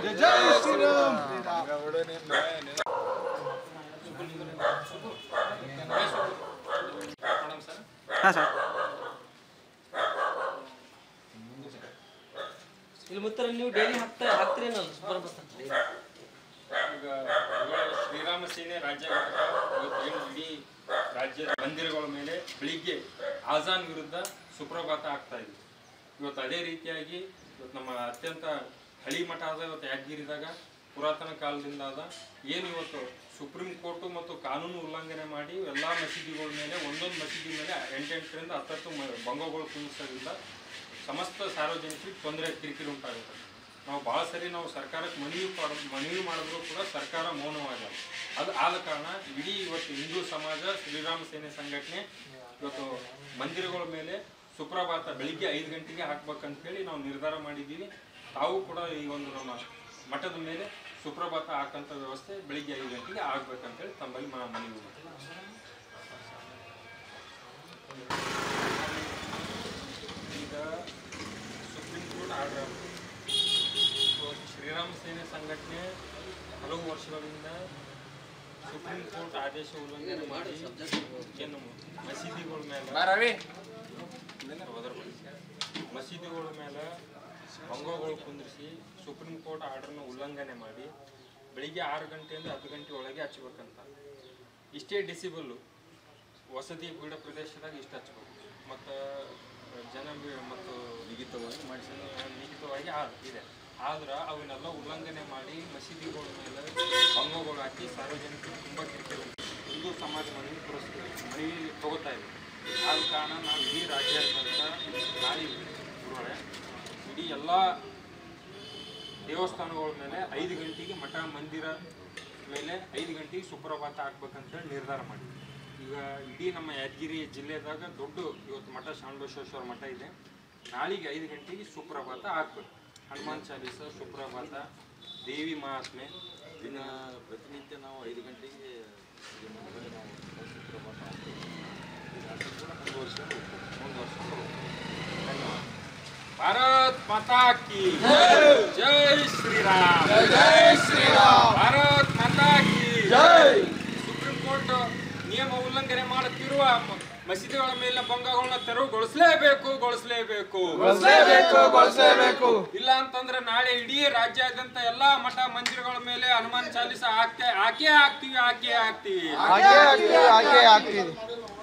ಹಾಂ ಸರ್ ಇಲ್ಲಿ ಮುತ್ತರ ನೀವು ಡೈಲಿ ಹಾಕ್ತಾ ಹಾಕ್ತೀರೇನಲ್ಲ ಸೂಪರ್ ಬಸ್ ಈಗ ಇವಾಗ ಶ್ರೀರಾಮ ಸೇನೆ ರಾಜ್ಯ ಘಟಕ ಇವತ್ತು ಏನು ಇಡೀ ರಾಜ್ಯದ ಮಂದಿರಗಳ ಮೇಲೆ ಬೆಳಿಗ್ಗೆ ಆಜಾನ್ ವಿರುದ್ಧ ಸುಪ್ರಭಾತ ಆಗ್ತಾ ಇದೆ ಇವತ್ತು ಅದೇ ರೀತಿಯಾಗಿ ಇವತ್ತು ನಮ್ಮ ಅತ್ಯಂತ ಹಳಿ ಮಠ ಆದ ಇವತ್ತು ಯಾದಗಿರಿದಾಗ ಪುರಾತನ ಕಾಲದಿಂದ ಆದ ಏನು ಇವತ್ತು ಸುಪ್ರೀಂ ಕೋರ್ಟು ಮತ್ತು ಕಾನೂನು ಉಲ್ಲಂಘನೆ ಮಾಡಿ ಎಲ್ಲ ಮಸೀದಿಗಳ ಮೇಲೆ ಒಂದೊಂದು ಮಸೀದಿ ಮೇಲೆ ಎಂಟೆಂಟರಿಂದ ಹತ್ತತ್ತು ಮ- ಬಂಗಗಳು ಕುಂದಿಸೋದ್ರಿಂದ ಸಮಸ್ತ ಸಾರ್ವಜನಿಕರಿಗೆ ತೊಂದರೆ ಕಿರಿಕಿರಿ ಉಂಟಾಗುತ್ತೆ ನಾವು ಭಾಳ ಸರಿ ನಾವು ಸರ್ಕಾರಕ್ಕೆ ಮನವಿ ಮಾಡ ಮನವಿ ಮಾಡಿದ್ರು ಕೂಡ ಸರ್ಕಾರ ಮೌನವಾಗಲ್ಲ ಅದು ಆದ ಕಾರಣ ಇಡೀ ಇವತ್ತು ಹಿಂದೂ ಸಮಾಜ ಶ್ರೀರಾಮ ಸೇನೆ ಸಂಘಟನೆ ಇವತ್ತು ಮಂದಿರಗಳ ಮೇಲೆ ಸುಪ್ರಭಾತ ಬೆಳಿಗ್ಗೆ ಐದು ಗಂಟೆಗೆ ಹಾಕ್ಬೇಕಂತೇಳಿ ನಾವು ನಿರ್ಧಾರ ಮಾಡಿದ್ದೀವಿ ತಾವು ಕೂಡ ಈ ಒಂದು ನಮ್ಮ ಮಠದ ಮೇಲೆ ಸುಪ್ರಭಾತ ಹಾಕಂತ ವ್ಯವಸ್ಥೆ ಬೆಳಿಗ್ಗೆ ಐದು ಗಂಟೆಗೆ ಆಗ್ಬೇಕಂತೇಳಿ ತಮ್ಮಲ್ಲಿ ಮ- ಮನವಿ ಮಾಡ್ತೀವಿ. ಈಗ ಸುಪ್ರೀಂ ಕೋರ್ಟ್ ಆರ್ಡರ್ ಶ್ರೀರಾಮ ಸೇನೆ ಸಂಘಟನೆ ಹಲವು ವರ್ಷಗಳಿಂದ ಸುಪ್ರೀಂ ಕೋರ್ಟ್ ಆದೇಶ ಉಲ್ಲಂಘನೆ ಮಾಡಿ ಏನು ಮಸೀದಿಗಳ ಮೇಲೆ ಹೋದ್ರ ಬಳಿ. ಮಸೀದಿಗಳ ಮೇಲೆ ಭಂಗಗಳು ಕುಂದಿರಿಸಿ ಸುಪ್ರೀಂ ಕೋರ್ಟ್ ಆರ್ಡರ್ನ ಉಲ್ಲಂಘನೆ ಮಾಡಿ ಬೆಳಿಗ್ಗೆ ಆರು ಗಂಟೆಯಿಂದ ಹತ್ತು ಗಂಟೆ ಒಳಗೆ ಹಚ್ಬೇಕಂತ ಇಷ್ಟೇ ಡಿಸಿಬಲ್ಲು ವಸತಿ ಪೀಡ ಪ್ರದೇಶದಾಗ ಇಷ್ಟು ಹಚ್ಬೇಕು ಮತ್ತು ಜನ ಬಿ- ಮತ್ತು ಲಿಖಿತವಾಗಿ ಮಾಡಿಸಿ ಲಿಖಿತವಾಗಿ ಆದ ಇದೆ ಆದ್ರೆ ಅವನ್ನೆಲ್ಲ ಉಲ್ಲಂಘನೆ ಮಾಡಿ ಮಸೀದಿಗಳ ಮೇಲೆ ಭಂಗಗಳು ಹಾಕಿ ಸಾರ್ವಜನಿಕರು ತುಂಬ ಕಿರಿಕಿರಿ ಉಂಟು. ಹಿಂದೂ ಸಮಾಜ ಮನವಿ ಪುರಸ್ಕಾರ ಮನವಿ ತಗೋತಾ ಇದೆ ಆದ ಕಾರಣ ನಾವು ಇಡೀ ರಾಜ್ಯಾದ್ಯಂತ ನಾಳೆ ಗುರುವಾರ ಇಡೀ ಎಲ್ಲ ದೇವಸ್ಥಾನಗಳ ಮೇಲೆ ಐದು ಗಂಟೆಗೆ ಮಠ ಮಂದಿರ ಮೇಲೆ ಐದು ಗಂಟೆಗೆ ಸುಪ್ರಭಾತ ಹಾಕ್ಬೇಕಂತೇಳಿ ನಿರ್ಧಾರ ಮಾಡಿದ್ವಿ ಈಗ ಇಡೀ ನಮ್ಮ ಯಾದಗಿರಿ ಜಿಲ್ಲೆದಾಗ ದೊಡ್ಡ ಇವತ್ತು ಮಠ ಶಾಣಬಸವೇಶ್ವರ ಮಠ ಇದೆ ನಾಳೆಗೆ ಐದು ಗಂಟೆಗೆ ಸುಪ್ರಭಾತ ಹಾಕ್ಬೇಕು ಹನುಮಾನ್ ಚಾಲೀಸ ಸುಪ್ರಭಾತ ದೇವಿ ಮಹಾತ್ಮೆ ದಿನ ಪ್ರತಿನಿತ್ಯ ನಾವು ಐದು ಗಂಟೆಗೆ ಇದು ಮಾಡಿದ್ರೆ ನಾವು ಸುಪ್ರಭಾತ ಹಾಕ್ತೀವಿ. ಇದು ಅದನ್ನು ಕೂಡ ಮುಂದುವರಿಸ್ಕೊಂಡು ಹೋಗ್ತೀವಿ. ಮುಂದುವರ್ಸ್ಕೊಂಡು ಹೋಗ್ತೀವಿ. ಧನ್ಯವಾದ ಭಾರತ್ ಮಾತಾ ಕಿ ಜೈ ಶ್ರೀರಾಮ್ ಜೈ ಶ್ರೀರಾಮ್ ಭಾರತ್ ಮಾತಾ ಕಿ ಜೈ ಸುಪ್ರೀಂ ಕೋರ್ಟ್ ನಿಯಮ ಉಲ್ಲಂಘನೆ ಮಾಡುತ್ತಿರುವ ಮ- ಮಸೀದಿಗಳ ಮೇಲಿನ ಭಂಗಗಳನ್ನ ತೆರವುಗೊಳಿಸಲೇಬೇಕು ಗೊಳಿಸಲೇಬೇಕು ಗೊಳಿಸಲೇಬೇಕು ಗೊಳಿಸಲೇಬೇಕು ಇಲ್ಲ ಅಂತಂದ್ರೆ ನಾಳೆ ಇಡೀ ರಾಜ್ಯಾದ್ಯಂತ ಎಲ್ಲಾ ಮಠ ಮಂದಿರಗಳ ಮೇಲೆ ಹನುಮಾನ್ ಚಾಲಿಸ ಹಾಕ್ತೆ ಹಾಕೇ ಹಾಕ್ತಿವಿ ಹಾಕೇ ಹಾಕ್ತಿವಿ ಹಾಗೆ ಆಗ್ತೀವಿ ಹಾಗೆ ಆಗ್ತೀವಿ